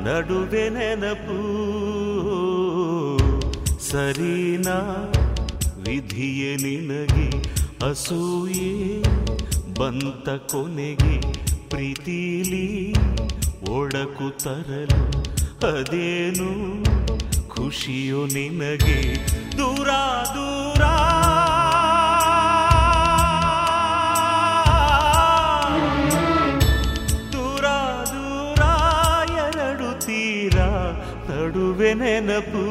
ನಡುವೆ ನೆನಪು ಸರಿನಾ ವಿಧಿಯೇ ನಿನಗೆ ಅಸೂಯೆ ಬಂತ ಕೊನೆಗೆ ಪ್ರೀತಿಲಿ ಒಡಕು ತರಲು ಅದೇನು ಖುಷಿಯು ನಿನಗೆ ದೂರ ದೂರ ದೂರ ದೂರ ಎರಡು ತೀರ ನಡುವೆ ನೆನಪು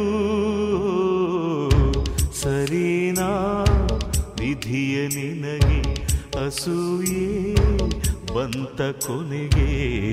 ಸರಿನಾ ವಿಧಿಯ ನಿನಗೆ ಅಸೂಯೆ ಬಂತ ಕೊನೆಗೆ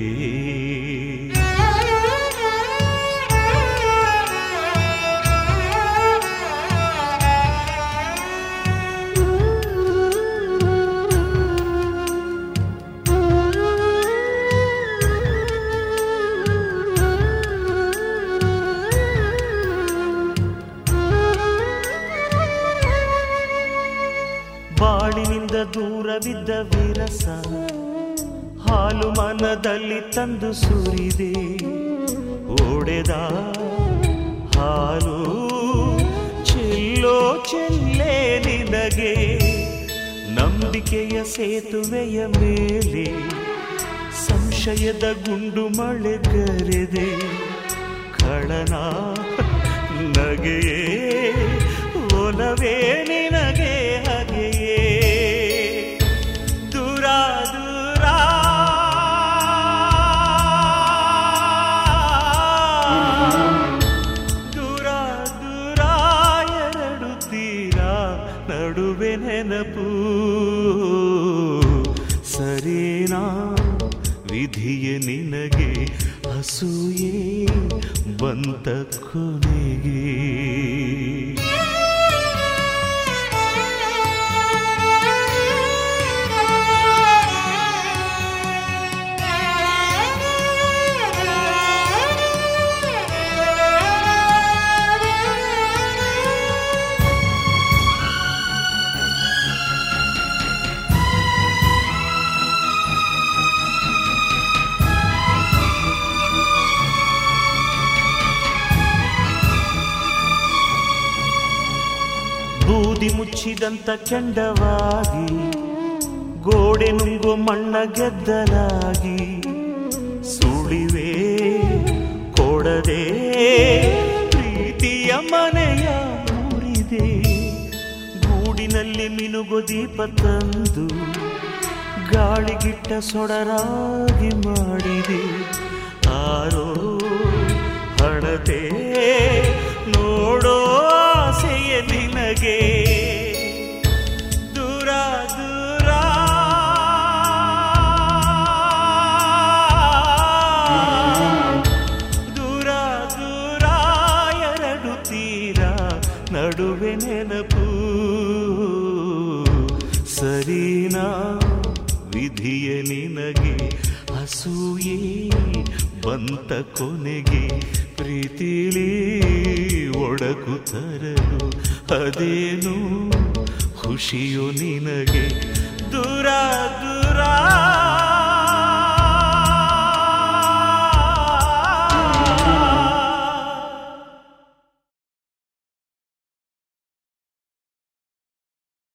ಬಾಳಿನಿಂದ ದೂರವಿದ್ದ ವಿರಸ ಹಾಲು ಮನದಲ್ಲಿ ತಂದು ಸುರಿದೆ ಓಡೆದ ಹಾಲು ಚೆಲ್ಲೋ ಚೆಲ್ಲೇ ನಿನಗೆ ನಂಬಿಕೆಯ ಸೇತುವೆಯ ಮೇಲೆ ಸಂಶಯದ ಗುಂಡು ಮಳೆಗರೆದೆ ಖಳನ ನಗೆಯೇ ಒಲವೇ ನಿನಗೆ ಹಾಗೆಯೇ ದೂರ ದೂರ ದೂರ ದೂರ ಎರಡು ತೀರ ನಡುವೆ ನೆನಪು ಸರಿನಾ ವಿಧಿಯ ನಿನಗೆ ಅಸೂಯೆ ಬಂತ ಕೊನೆಗೆ ಬೂದಿ ಮುಚ್ಚಿದಂತ ಕೆಂಡವಾಗಿ ಗೋಡೆ ನುಂಗೋ ಮಣ್ಣ ಗೆದ್ದಲಾಗಿ ಸುಳಿವೆ ಕೊಡದೆ ಪ್ರೀತಿಯ ಮನೆಯ ಮುರಿದೆ ಗೂಡಿನಲ್ಲಿ ಮಿನುಗೋ ದೀಪ ತಂದು ಗಾಳಿಗಿಟ್ಟ ಸೊಡರಾಗಿ ಮಾಡಿದೆ ಆರೋ ಹಣತೆ ನೋಡೋ ಆಸೆಯ ನಿನಗೆ ದೂರ ದೂರ ದೂರ ದೂರ ಎರಡು ತೀರ ನಡುವೆ ನೆನಪು ಸರಿನಾ ವಿಧಿಯ ನಿನಗೆ ಅಸೂಯೆ ಬಂತ ಕೊನೆಗೆ ಪ್ರೀತಿಲಿ ಒಡಕು ತರಲು ಅದೇನು ಖುಷಿಯು ನಿನಗೆ ದೂರ ದೂರ